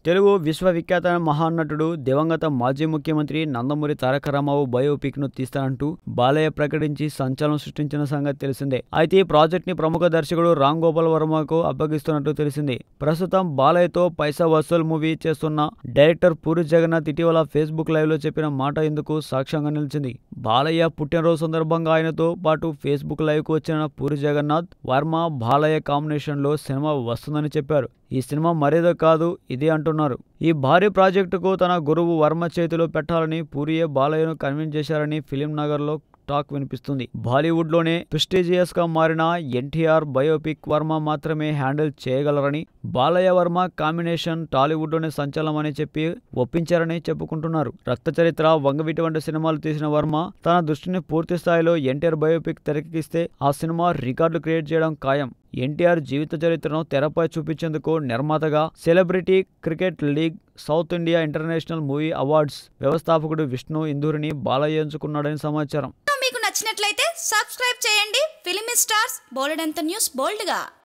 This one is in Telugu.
తెలుగు విశ్వవిఖ్యాత మహానటుడు దివంగత మాజీ ముఖ్యమంత్రి నందమూరి తారక రామారావు బయోపిక్ ను తీస్తానంటూ బాలయ్య ప్రకటించి సంచలనం సృష్టించిన సంగతి తెలిసిందే అయితే ఈ ప్రాజెక్ట్ ని ప్రముఖ దర్శకుడు రామ్ గోపాల్ వర్మకు అప్పగిస్తున్నట్టు తెలిసింది ప్రస్తుతం బాలయ్యతో పైసా వసూల్ మూవీ చేస్తున్న డైరెక్టర్ పూరి జగన్నాథ్ ఇటీవల ఫేస్బుక్ లైవ్ లో చెప్పిన మాట ఇందుకు సాక్ష్యంగా నిలిచింది బాలయ్య పుట్టినరోజు సందర్భంగా ఆయనతో పాటు ఫేస్బుక్ లైవ్ కు వచ్చిన పూరి జగన్నాథ్ వర్మ బాలయ్య కాంబినేషన్ లో సినిమా వస్తుందని చెప్పారు ఈ సినిమా మరేదో కాదు ఇదే అంటున్నారు ఈ భారీ ప్రాజెక్టుకు తన గురువు వర్మ చేతిలో పెట్టాలని పూరియే బాలయ్యను కన్విన్స్ చేశారని ఫిలిం నగర్ లో టాక్ వినిపిస్తుంది బాలీవుడ్ లోనే ప్రెస్టీజియస్ గా మారిన ఎన్టీఆర్ బయోపిక్ వర్మ మాత్రమే హ్యాండిల్ చేయగలరని బాలయ్య వర్మ కాంబినేషన్ టాలీవుడ్ లోనే సంచలనమని చెప్పి ఒప్పించారని చెప్పుకుంటున్నారు రక్త చరిత్ర వంగవీటి వంటి సినిమాలు తీసిన వర్మ తన దృష్టిని పూర్తి స్థాయిలో ఎన్టీఆర్ బయోపిక్ తెరకెక్కిస్తే ఆ సినిమా రికార్డు క్రియేట్ చేయడం ఖాయం ఎన్టీఆర్ జీవిత చరిత్రను తెరపై చూపించేందుకు నిర్మాతగా celebrity cricket league South India international movie awards వ్యవస్థాపకుడు విష్ణు ఇందూరిని బాలయ్య ఎంచుకున్నాడని సమాచారం మీకు నచ్చినట్లయితే సబ్స్క్రైబ్ చేయండి ఫిలిమి స్టార్స్ బోలెడంత న్యూస్ బోల్డ్గా